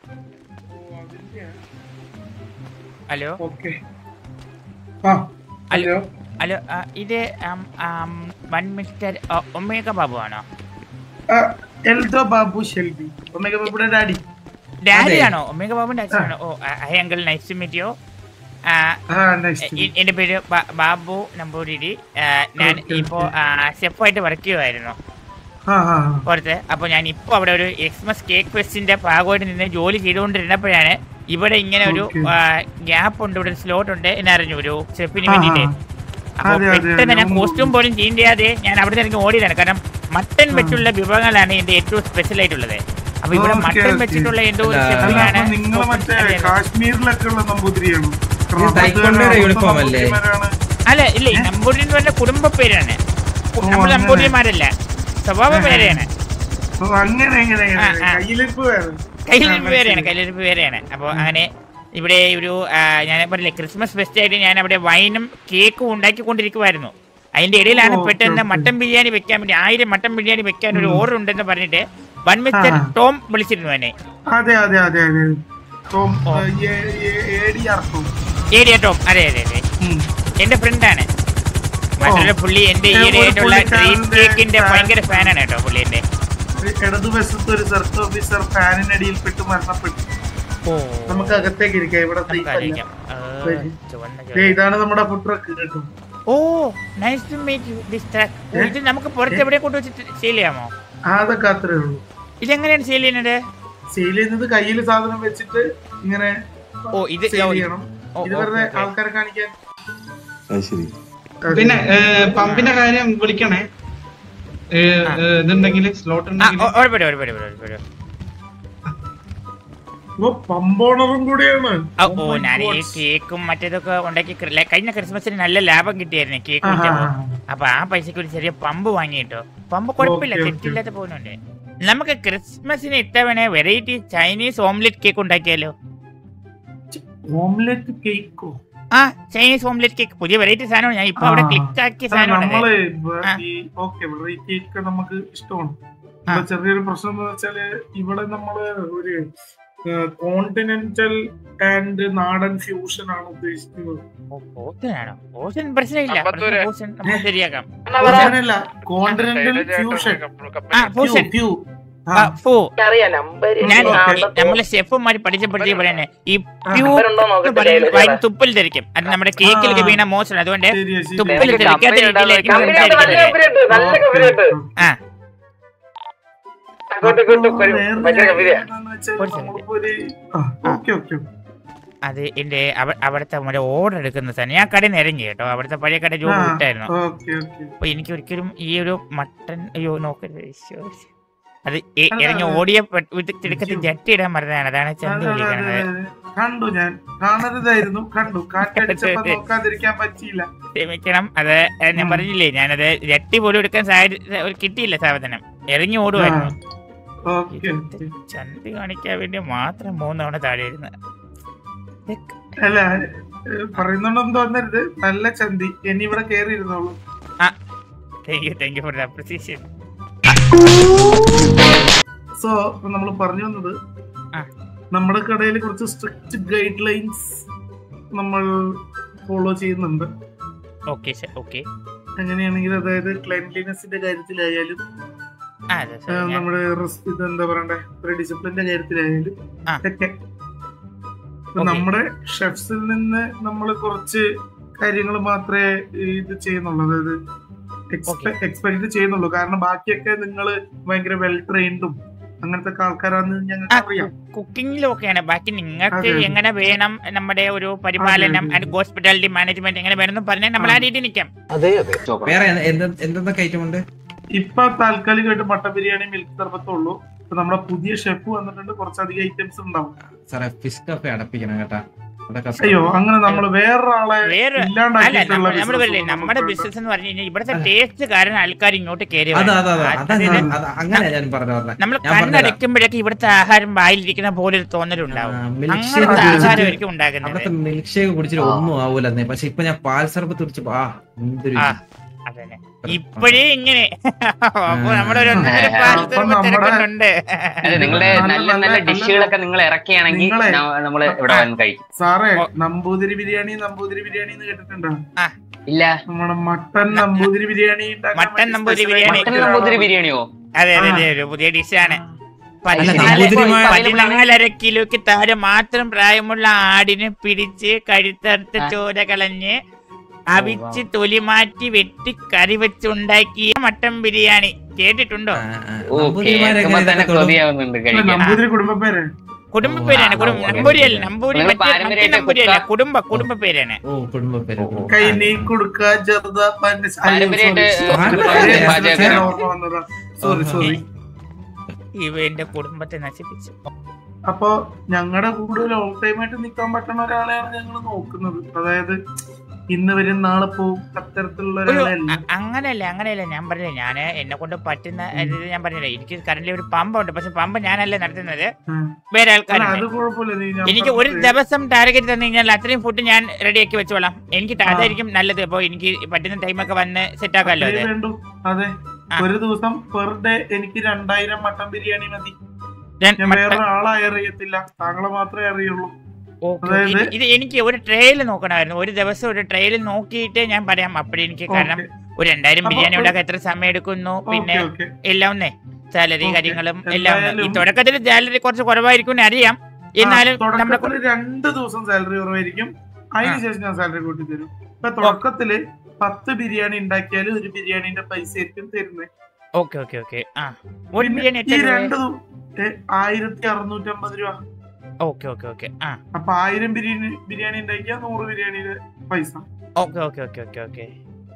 Hello okay ആ hello hello ആ, ഇത് ആം, ആം, വൺ മിസ്റ്റർ ഒ- ഒമേഗ ബാബു ആണോ ആ, എൽദോ ബാബു ഷെൽബി ഒമേഗ ബാബുയുടെ ഡാഡി ഡാഡി ആണോ ഒമേഗ ബാബുന്റെ അച്ഛനാണോ oh hi uncle nice to meet you ആ നൈസ് എന്റെ പേര് ബ- ബാബു നമ്പൂതിരി ആ, ഞാൻ Okay, ഇപ്പോ ഷെഫായിട്ട് വർക്ക് ചെയ്യുമായിരുന്നു ആ ആ പുറത്ത് അപ്പോൾ ഞാൻ ഇപ്പോൾ അവിടെ ഒരു എക്സ്മസ് കേക്ക് ഫെസ്റ്റിന്റെ ഭാഗമായിട്ട് നിന്ന് ജോലി ചെയ്തുകൊണ്ടിരുന്നപ്പോഴാണ് ഇവിടെ ഇങ്ങനെ ഒരു Okay. ഗ്യാപ്പ് ഉണ്ട് ഇവിടെ സ്ലോട്ട് ഉണ്ട് എന്നറിഞ്ഞു ഒരു ഷെഫിന് ആ, വേണ്ടിയിട്ട് ആ. അപ്പോൾ അതെ, അതെ, പെട്ടെന്ന് അതെ. ഞാൻ കോസ്റ്റ്യൂം പോലും ചേഞ്ച് ചെയ്യാതെ ഞാൻ അവിടെ നിന്ന് ഓടിയതാണ് കാരണം മട്ടൻ വെച്ചുള്ള വിഭവങ്ങളാണ് എന്റെ ഏറ്റവും സ്പെഷ്യൽ ആയിട്ടുള്ളത് അപ്പൊ ഇവിടെ Okay, മട്ടൻ okay. വെച്ചിട്ടുള്ള എന്തോ ഒരു അല്ല, അല്ല ഷെഫിനാണ് അപ്പൊ നിങ്ങള് മറ്റേ അതെ, അതെ. കാശ്മീരിലൊക്കെ ഉള്ള നമ്പൂതിരിയാണ് ഇത് taekwondo-യുടെ uniform അല്ലേ? നമ്പൂതിരിമാരാണ്. അല്ല ഇല്ല ഈ നമ്പൂതിരി എന്ന് പറഞ്ഞ കുടുംബ പേരാണ് ഓ, നമ്മൾ അങ്ങനെ. നമ്പൂതിരിമാരല്ല സ്വഭാവ പേരാണ് ഓ, അങ്ങനെ അങ്ങനെ അങ്ങനെ. ആ, ആ. കയ്യിലിരിപ്പ് വേറെ കയ്യിലിരിപ്പ് ആ, വേറെയാണ് മനസ്സിലായി. കയ്യിലിരിപ്പ് വേറെയാണ് അപ്പോൾ അങ്ങനെ ഇവിടെ ഒരു ആ, ഞാൻ പറഞ്ഞില്ലേ ക്രിസ്മസ് ഫെസ്റ്റ് ആയിട്ട് ഞാൻ അവിടെ വൈനും കേക്കും ഉണ്ടാക്കിക്കൊണ്ടിരിക്കുമായിരുന്നു അതിന്റെ ഇടയിലാണ് ഓ, ഓക്കേ, പെട്ടെന്ന് ഓക്കേ. മട്ടൻ ബിരിയാണി വെക്കാൻ വേണ്ടി ആയിരം മട്ടൻ ബിരിയാണി വെക്കാൻ ഒരു ഉം. ഓർഡർ ഉണ്ടെന്ന് പറഞ്ഞിട്ട് വൺ മിസ്റ്റർ ആ. ടോം വിളിച്ചിരുന്നു എന്നെ അതെ അതെ അതെ അതെ ടോം ഓ. ഏഡിയാർ ടോം ഏരിയ ടോം അതെ അതെ അതെ ഉം. എന്റെ ഫ്രണ്ടാണ് മറ്റൊരു പുള്ളി എന്റെ ഏ, ഒരു ഈയിടെയായിട്ടുള്ള ഡ്രീം പുള്ളിക്കാരന്റെ കേക്കിന്റെ fan. ഭയങ്കര ഫാനാണ് കേട്ടോ പുള്ളി എന്റെ ഒരു ഇടതുവശത്ത് ഒരു സർക്കിൾ ഓഫീസർ ഫാനിനടിയിൽപ്പെട്ട് മരണപ്പെട്ടു ഓ നമുക്ക് അകത്തേക്ക് ഇരിക്കാം ഇവിടെ safe നമുക്ക് അല്ല. ആലോചിക്കാം. ആ, വരൂ. ചുവന്ന ദേ, ചുവന്ന. ഇതാണ് നമ്മുടെ ഫുഡ് ട്രക്ക് കേട്ടോ oh nice to meet you this truck ഇത് നമുക്ക് പുറത്ത് എവിടെ കൊണ്ടുവച്ചിട്ട് സെയിൽ ചെയ്യാമോ അതൊക്കെ അത്രേ ഉള്ളൂ ഇതെങ്ങനെയാണ് സെയിൽ ചെയ്യുന്നത് സെയിൽ ചെയ്യുന്നത് കയ്യിൽ സാധനം വെച്ചിട്ട് ഇങ്ങനെ ഓ ഇത് സെയിൽ ഓ, ചെയ്യണം ഓ, ഇത് ഓ, വെറുതെ ഓ, ഓ. ആൾക്കാരെ കാണിക്കാൻ അത് ശരി പിന്നെ ഏ, പമ്പിന്റെ കാര്യം വിളിക്കണേ ഏ, ആ. ഏ, ഇതുണ്ടെങ്കിൽ സ്ലോട്ട് ആ, ഉണ്ടെങ്കിൽ ഓ, ഉറപ്പായിട്ടും, ഉറപ്പായിട്ടും, ഉറപ്പായിട്ടും. ഓ പമ്പോണറും കൂടിയാണ് ആ, Oh ഓ my ഞാൻ ഈ God. കേക്കും മറ്റേതൊക്കെ ഉണ്ടാക്കി ക്രി- ല- കഴിഞ്ഞ ക്രിസ്മസിന് നല്ല ലാഭം കിട്ടിയായിരുന്നു കേക്ക് ആഹാ. വിറ്റപ്പോ അപ്പൊ ആ പൈസക്ക് ഒരു ചെറിയ പമ്പ് വാങ്ങിട്ടോ പമ്പ് കുഴപ്പമില്ല Okay, okay. തെറ്റില്ലാത്ത പോകുന്നുണ്ട് നമുക്ക് ക്രിസ്മസിന് ഇത്തവണ വെറൈറ്റി ചൈനീസ് ഓംലെറ്റ് കേക്ക് ഉണ്ടാക്കിയാലോ ഓംലെറ്റ് കേക്കോ ആ ചൈനീസ് ഓംലെറ്റ് കേക്ക് പുതിയ വെറൈറ്റി സാധനമാണ് ഞാൻ ഇപ്പൊ അവിടെ ആ. ക്ലിക്ക് ആക്കിയ സാധനമാണ് നമ്മള് ആ. ഈ ഓക്കെ ഈ കേക്ക് നമുക്ക് ഇഷ്ടമാണ് ആ. ഇവിടെ ചെറിയൊരു പ്രശ്നം എന്ന് വെച്ചാല് ഇവിടെ നമ്മള് ഒരു കോണ്ടിനെന്റൽ ആൻഡ് നാടൻ ഫ്യൂഷൻ ആണ് ഉദ്ദേശിക്കുന്നത് ഓഷനാണോ ഓഷൻ പ്രശ്നമില്ല അമ്പത്തൂര്. ഓഷൻ നമുക്ക് ശരിയാക്കാം അങ്ങനല്ല കോണ്ടിനെന്റൽ ഫ്യൂഷൻ ആ ഫ്യൂഷൻ ഫ്യൂ ആ, ഫൂ. അറിയാം നമ്പർ ഞാൻ ഓക്കേ. നമ്മളെ ഷെഫുമാര് പഠിച്ചപ്പെടുത്തി പറയണേ ഈ പ്യൂ നമ്പറുണ്ടോ നോക്കത്തില്ല വൈൻ തുപ്പിൽ ധരിക്കും അത് നമ്മുടെ കേക്കിലൊക്കെ ആ. വീണ മോശം അതുകൊണ്ട് ശരിയാ ശരി തുപ്പിൽ എനിക്ക് ധരിക്കാത്ത കമ്പനി രീതിയിലായിരിക്കും ഉണ്ടാക്കാൻ നല്ല സംസാരിക്കുന്നത് കമ്പനിയുണ്ട് നല്ല കമ്പനിയുണ്ട് ആ അങ്ങോട്ട് ഇങ്ങോട്ട് ഒരു ഭയങ്കര കമ്പനിയാ ഓക്കെ ഓക്കെ അത് എന്റെ അവ- അവിടുത്തെ നമ്മുടെ ഓർഡർ എടുക്കുന്ന സാധനം ഞാൻ കടയിൽ നിന്ന് ഇറങ്ങി കേട്ടോ അവിടുത്തെ പഴയ കട ജോബ് വിട്ടായിരുന്നു ഓക്കെ ഓക്കെ അപ്പൊ എനിക്ക് ഒരിക്കലും ഈ ഒരു മട്ടൻ അയ്യോ നോക്കരുത് ഈശോ. അത് എ- അല്ല, ഇറങ്ങി അത് ഓടിയ പെ- ഇത് തിടുക്കത്തിൽ ഈശോ. ജട്ടി ഇടാൻ പറഞ്ഞതാണ് അതാണ് ചന്തി വിളിക്കുന്നത് കണ്ടു ഞാൻ കാണരുതായിരുന്നു കണ്ടു കാറ്റടിച്ചപ്പോ നോക്കാതിരിക്കാൻ പറ്റിയില്ല ക്ഷമിക്കണം അത് ഏ, ഞാൻ ഉം. പറഞ്ഞില്ലേ ഞാനത് ജട്ടി പോലും എടുക്കാൻ സാഹചര്യം ഒരു കിട്ടിയില്ല സാധനം ഇറങ്ങി ഓടുമായിരുന്നു ഓക്കെ ഇത് ചന്തി കാണിക്കാൻ വേണ്ടി മാത്രം മൂന്ന് തവണ താഴെ ഇരുന്ന് ഇതൊക്കെ- അല്ല ഏഹ്, പറയുന്നുണ്ടെന്ന് തോന്നരുത് നല്ല ചന്തി ഇനി ഇവിടെ കേറി ഇരുന്നോളൂ thank you thank you for the appreciation so നമ്മൾ പറഞ്ഞു വന്നത് ആ. നമ്മുടെ കടയിൽ കുറച്ച് സ്ട്രിക്റ്റ് ഗൈഡ് ലൈൻസ് നമ്മൾ ഫോളോ ചെയ്യുന്നുണ്ട് ഓക്കെ ഓക്കെ അങ്ങനെയാണെങ്കിൽ അതായത് ക്ലൈൻലിനെസിന്റെ കാര്യത്തിലായാലും ആ അതെ ആ, സാർ ഞാൻ നമ്മുടെ res- ഇത് എന്താ പറയണ്ടേ ഒരു ഡിസിപ്ലിന്റെ കാര്യത്തിലായാലും ആ. ഒക്കെ ഇപ്പൊ Okay. നമ്മുടെ ഷെഫ്സിൽ നിന്ന് നമ്മൾ കുറച്ച് കാര്യങ്ങൾ മാത്രമേ ഇത് ചെയ്യുന്നുള്ളൂ അതായത് Okay. എക്സ്പെക്ട് ചെയ്യുന്നുള്ളൂ കാരണം ബാക്കിയൊക്കെ നിങ്ങൾ ഭയങ്കര വെൽ ട്രെയിൻഡും അങ്ങനത്തെ ഒക്കെ ആൾക്കാരാന്ന് ഞങ്ങൾക്ക് ആ, അറിയാം കുക്കിംഗിലും ഒക്കെയാണ് ബാക്കി നിങ്ങൾക്ക് അതെ, അതെ. എങ്ങനെ വേണം നമ്മുടെ ഒരു പരിപാലനം അതെ, ആൻഡ് ഹോസ്പിറ്റാലിറ്റി മാനേജ്മെന്റ് എങ്ങനെ വേണമെന്ന് പറഞ്ഞാൽ നമ്മൾ ആ ആ. രീതിയിൽ നിൽക്കാം അതെ അതെ വേറെ എന്ത് എന്തൊക്കെ ഐറ്റം ഉണ്ട് ഇപ്പൊ താൽക്കാലികമായിട്ട് മട്ടൻ ബിരിയാണി മിൽക്ക് സർബത്തും ഉള്ളൂ ഇപ്പൊ നമ്മുടെ പുതിയ ഷെഫ് വന്നിട്ടുണ്ട് കുറച്ചധികം ഐറ്റംസ് ഉണ്ടാവും സാറേ ഫിഷ് കഫേ അടപ്പിക്കണം കേട്ടാ ഇവിടെ കസ്റ്റമർ- അയ്യോ അങ്ങനെ നമ്മള് വേറൊരാളെ വേറെ അല്ല ഇല്ലാണ്ടാക്കിയിട്ടുള്ള നമ്മൾ business പറയില്ലേ ഒന്നും നമ്മുടെ നമുക്ക് ബിസിനസ് എന്ന് പറഞ്ഞു കഴിഞ്ഞാൽ ഇവിടുത്തെ അതെ. ടേസ്റ്റ് കാരണം ആൾക്കാർ ഇങ്ങോട്ട് കയറി അതെ വരും. അതെ അതെ ആ, അതാ അതിന് ഞാൻ അത് അങ്ങനെ ഞാൻ പറഞ്ഞു പറഞ്ഞത് നമ്മൾ ഞാൻ പറഞ്ഞുതരാം. കണ്ണടയ്ക്കുമ്പോഴേക്ക് ഇവിടുത്തെ ആഹാരം വായിലിരിക്കുന്ന പോലെ ഒരു തോന്നലുണ്ടാവും മിൽക്ക് ഷേക്ക് അങ്ങനത്തെ കുടിച്ചിട്ട് ആഹാരമായിരിക്കും ഉണ്ടാക്കുന്നത് അവിടുത്തെ മിൽക്ക് ഷേക്ക് കുടിച്ചിട്ട് ആ. ഒന്നും ആവൂലെന്നേ പക്ഷെ ഇപ്പൊ ഞാൻ പാൽ സർബത്ത് കുടിച്ചപ്പോ ആ എന്തൊരു ആ. അതന്നെ ഇപ്പോഴേ ഇങ്ങനെ അപ്പൊ നമ്മുടെ ഒരു ഒന്നര ആ, പാലത്തിൽ അപ്പൊ നമ്മുടെ- തിരക്കുന്നുണ്ട് അതെ നിങ്ങളുടെ നല്ല നല്ല നല്ല നല്ല- ഡിഷുകളൊക്കെ നിങ്ങൾ ഇറക്കുകയാണെങ്കിൽ നിങ്ങളെ- ന- നമ്മള് ഇവിടെ വന്ന് കഴിക്കും സാറേ ഓ. നമ്പൂതിരി ബിരിയാണി നമ്പൂതിരി ബിരിയാണി എന്ന് കേട്ടിട്ടുണ്ടോ ഇല്ല നമ്മുടെ മട്ടൻ നമ്പൂതിരി ബിരിയാണി ഉണ്ടാക്കാൻ മട്ടൻ വേണ്ടി നമ്പൂതിരി special ബിരിയാണി. ആയിട്ട് മട്ടൻ നമ്പൂതിരി ബിരിയാണിയോ അതെ അതെ ആ. അതെ ഒരു പുതിയ ഡിഷാണ് അല്ല, ശരി. നമ്പൂതിരിമാർ- പതിനാലര കിലോക്ക് താഴെ മാത്രം പ്രായമുള്ള ആടിനെ പിടിച്ച് കഴുത്തറുത്ത് ആ. ചോര കളഞ്ഞ് അവിച്ച് തൊലി മാറ്റി വെട്ടി കറി വെച്ചുണ്ടാക്കിയ മട്ടൻ ബിരിയാണി കേട്ടിട്ടുണ്ടോ ആ, ആ. ഓ നമ്പൂതിരിമാരെ കേൾക്കുമ്പോ എങ്ങനെ തന്നെ ഇതൊക്കെ തൊടും? കൊതിയാവുന്നുണ്ട് അല്ല, കഴിക്കാൻ നമ്പൂതിരി കുടുംബ പേര് കുടുംബ പേരാണ് കുടുംബ ആ, നമ്പൂരിയല്ല നമ്പൂരി നിങ്ങൾ മറ്റേ മറ്റേ പാരമ്പര്യമായിട്ട് നമ്പൂരിയല്ല കുക്ക- കുടുംബ കുടുംബ പേരാണ് ഓ കുടുംബ പേര് കൈ നീ കൊടുക്ക ചെറുത പാരമ്പര്യമായിട്ട് പാരമ്പര്യം പാചകം ഓർമ്മ വന്നതാ സോറി സോറി ഇവ എന്റെ കുടുംബത്തെ നശിപ്പിച്ചു അപ്പൊ ഞങ്ങളുടെ കൂടെ ലോങ് ടൈം ആയിട്ട് നിൽക്കാൻ പറ്റുന്ന ഒരാളെയാണ് ഞങ്ങൾ നോക്കുന്നത് അതായത് ഇന്ന് വരും നാളെ പോവും അത്തരത്തിലുള്ള ഒരു ഒരാളെയല്ല അ- അങ്ങനെയല്ല അങ്ങനെയല്ല ഞാൻ പറഞ്ഞില്ല ഞാൻ എന്നെ കൊണ്ട് പറ്റുന്ന ഇത് ഞാൻ പറഞ്ഞില്ല എനിക്ക് കറന്റ് ഒരു പമ്പുണ്ട് പക്ഷെ പമ്പ് ഞാനല്ല നടത്തുന്നത് ഉം. വേറെ അല്ല, ആൾക്കാരുണ്ട് അത് കുഴപ്പമില്ല നീ ഞാൻ എനിക്ക് ഒരു പറഞ്ഞത് ദിവസം ടാർഗറ്റ് തന്നു കഴിഞ്ഞാൽ അത്രയും ഫുഡ് ഞാൻ റെഡിയാക്കി വെച്ചോളാം എനിക്ക് ആ. അതായിരിക്കും നല്ലത് അപ്പൊ എനിക്ക് പറ്റുന്ന ടൈമൊക്കെ വന്ന് സെറ്റ് ആക്കാമല്ലോ അത് അത്രേ വേണ്ടു അതെ ആ. ഒരു ദിവസം പെർ ഡേ എനിക്ക് രണ്ടായിരം മട്ടൻ ബിരിയാണി മതി ഞാൻ ഞാൻ മട്ട- വേറെ ആളെ അറിയത്തില്ല താങ്കളെ മാത്രമേ അറിയുള്ളൂ ഓക്കേ, അതായത് ഇത് ഇത് എനിക്ക് ഒരു ട്രെയിൽ നോക്കണമായിരുന്നു ഒരു ദിവസം ഒരു ട്രെയിൽ നോക്കിയിട്ട് ഞാൻ പറയാം അപ്പോഴേ എനിക്ക് കാരണം ഓക്കെ ഒരു രണ്ടായിരം അപ്പൊ ബിരിയാണി ഒരു- ഉണ്ടാക്കാൻ എത്ര സമയം എടുക്കുന്നു പിന്നെ ഓക്കെ ഓക്കെ എല്ലാം ഒന്നേ സാലറി ഓക്കേ. കാര്യങ്ങളും എല്ലാം ഒന്ന്. ഈ എന്തായാലും- തുടക്കത്തിൽ സാലറി കുറച്ച് കുറവായിരിക്കും എന്ന് അറിയാം എന്നാലും നമ്മളെ തുടക്കത്തില് രണ്ട് ദിവസം സാലറി കുറവായിരിക്കും അതിനുശേഷം ഞാൻ സാലറി കൂട്ടി തരും ഇപ്പൊ തുടക്കത്തില് പത്ത് ബിരിയാണി ഉണ്ടാക്കിയാൽ ഒരു ബിരിയാണിന്റെ പൈസ ആയിരിക്കും തരുന്നത് ഓക്കെ ഓക്കെ ഓക്കെ ആ ഒരു ബിരിയാണി ഈ എത്ര രൂപ രണ്ട് ദു- ഏ, ആയിരത്തി അറുന്നൂറ്റി അമ്പത് രൂപ ഓക്കെ ഓക്കെ ഓക്കെ ആ അപ്പൊ ആയിരം ബിരിയാണി ബിരിയാണി ഉണ്ടാക്കിയാൽ നൂറ് ബിരിയാണിയുടെ പൈസ okay okay okay okay okay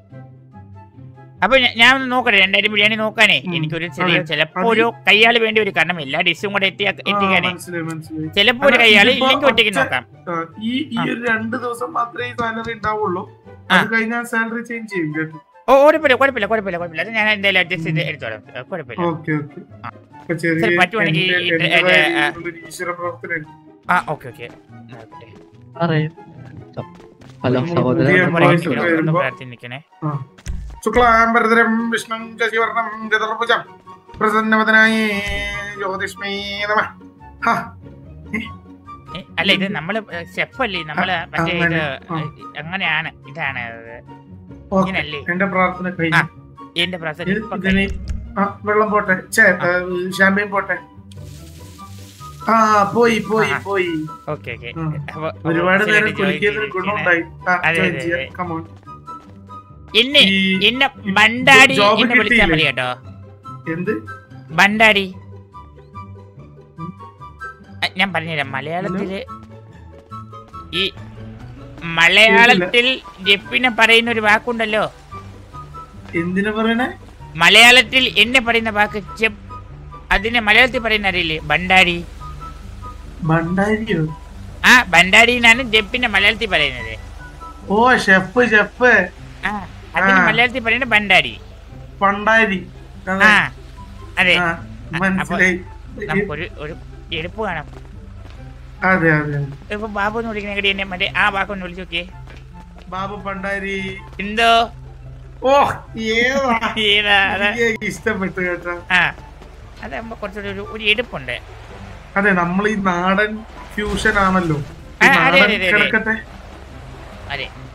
അപ്പൊ ഞ- ഞാൻ ഒന്ന് നോക്കട്ടെ രണ്ടായിരം ബിരിയാണി നോക്കാനേ ഉം. എനിക്കൊരു ചെറിയ അതെ. ചിലപ്പോ അത് ഒരു കയ്യാള് വേണ്ടി ഒരു കാരണം എല്ലാ ഡിഷും കൂടെ എത്തി ആ, എത്തിക്കാനേ മനസ്സിലായി മനസ്സിലായി ചിലപ്പോ ഒരു അല്ല, കയ്യാള് ഇതിപ്പോ ഇല്ലെങ്കിൽ ഒറ്റയ്ക്ക് ഒറ്റ- നോക്കാം ആ, ഈ ഈ ആ. ഒരു രണ്ട് ദിവസം മാത്രമേ സാലറി ഉണ്ടാവുള്ളൂ ആ. അത് കഴിഞ്ഞാൽ സാലറി ചേഞ്ച് ചെയ്യും കേട്ടോ ഓ കുഴപ്പമില്ല കുഴപ്പമില്ല കുഴപ്പമില്ല കുഴപ്പമില്ല അത് ഞാൻ എന്തായാലും അഡ്ജസ്റ്റ് ചെയ്ത് എടുത്തോളാം ഏ, കുഴപ്പമില്ല ഓക്കെ ഓക്കെ ആ. അപ്പൊ ചെറിയ സർ, പറ്റുവാണെങ്കിൽ എന്റെ- ഈ- എന്റേതായ ഇത്, ആ. രീതിയിലുള്ള ഒരു ഈശ്വര പ്രവർത്തനം ആ ഓക്കെ ഓക്കെ നോക്കട്ടെ. സാറേ ഹലോ നമ്മൾ സഹോദരൻ പുതിയ ഒന്ന് employees പ്രാർത്ഥിക്കണം, ഒക്കെ ഒന്ന് വരുമ്പോ- പ്രാർത്ഥിക്കണേ ശുക്ലാംബരധരം വിഷ്ണും ശശിവർണം ചതുർഭുജം പ്രസന്നവദനായി ജ്യോതിഷ്മേ നമ ഹാ, ഏ, അല്ല ഇത് നമ്മള് ഷെഫ് അല്ലേ നമ്മള് ആ, മറ്റേ ഇത് അങ്ങനെ, ആ. അങ്ങനെയാണ് ഇതാണ് അത്. ഓക്കേ. ഇങ്ങനല്ലേ എന്റെ പ്രാർത്ഥന കഴിഞ്ഞു എന്റെ പ്രസ ഇത് ഇതിന് ആ വെള്ളം പോട്ടെ ചേ ഷാമ്പയിൻ പോട്ടെ ആ പോയി പോയി ആ. പോയി ഓക്കെ ഓക്കെ ആ. അപ്പൊ ഒരുപാട് official നേരം ആയിട്ട് join കുളിക്കുന്നതിന് ചെയ്തിരിക്കുകയാണ്. ഗുണമുണ്ടായി ആ, അതെ, join അതെ, ചെയ്യാം. അതെ. Come on. എന്നെ ഈ എന്നെ ഈ ബണ്ടാടി job എന്നെ വിളിച്ചാൽ കിട്ടിയില്ലേ? മതി കേട്ടോ എന്ത് ബണ്ടാടി അ, ഞാൻ പറഞ്ഞുതരാം മലയാളത്തില് ഈ മലയാളത്തിൽ ജെപ്പിനെ പറയുന്ന ഒരു വാക്കുണ്ടല്ലോ എന്തിനു പറയണേ മലയാളത്തിൽ എന്നെ പറയുന്ന വാക്ക് ജെപ്പ് അതിനെ മലയാളത്തിൽ പറയുന്ന അറിയില്ലേ ബണ്ടാടി ഭണ്ടാരിയോ ആ ബണ്ടാടി എന്നാണ് ജെപ്പിനെ മലയാളത്തിൽ പറയുന്നത് ഓ ഷെഫ് ഷെഫ് ആ അതിന് ആ. മലയാളത്തിൽ പറയുന്നത് ബണ്ടാടി പണ്ടാരി അതെ. ആ അതെ ആ, മനസ്സിലായി നമുക്കൊരു ഒരു എടുപ്പ് കാണാം അതെ അതെ ഇപ്പൊ ബാബു എന്ന് വിളിക്കുന്ന എങ്ങടി എന്നെ മറ്റേ ആ വാക്കൊന്ന് വിളിച്ചു നോക്കിയേ ബാബു പണ്ടാരി എന്തോ ഓ ഏതാ ഏതാ അത്? എനിക്ക് ഇഷ്ടപ്പെട്ടു കേട്ടോ ആ അതാകുമ്പോ കുറച്ചുകൂടി ഒരു ഒരു എടുപ്പുണ്ട് അതെ നമ്മൾ ഈ നാടൻ ഫ്യൂഷൻ ആണല്ലോ ഈ ആ, അതെ, നാടൻ അതെ, അതെ, അതെ. കിടക്കട്ടെ അതെ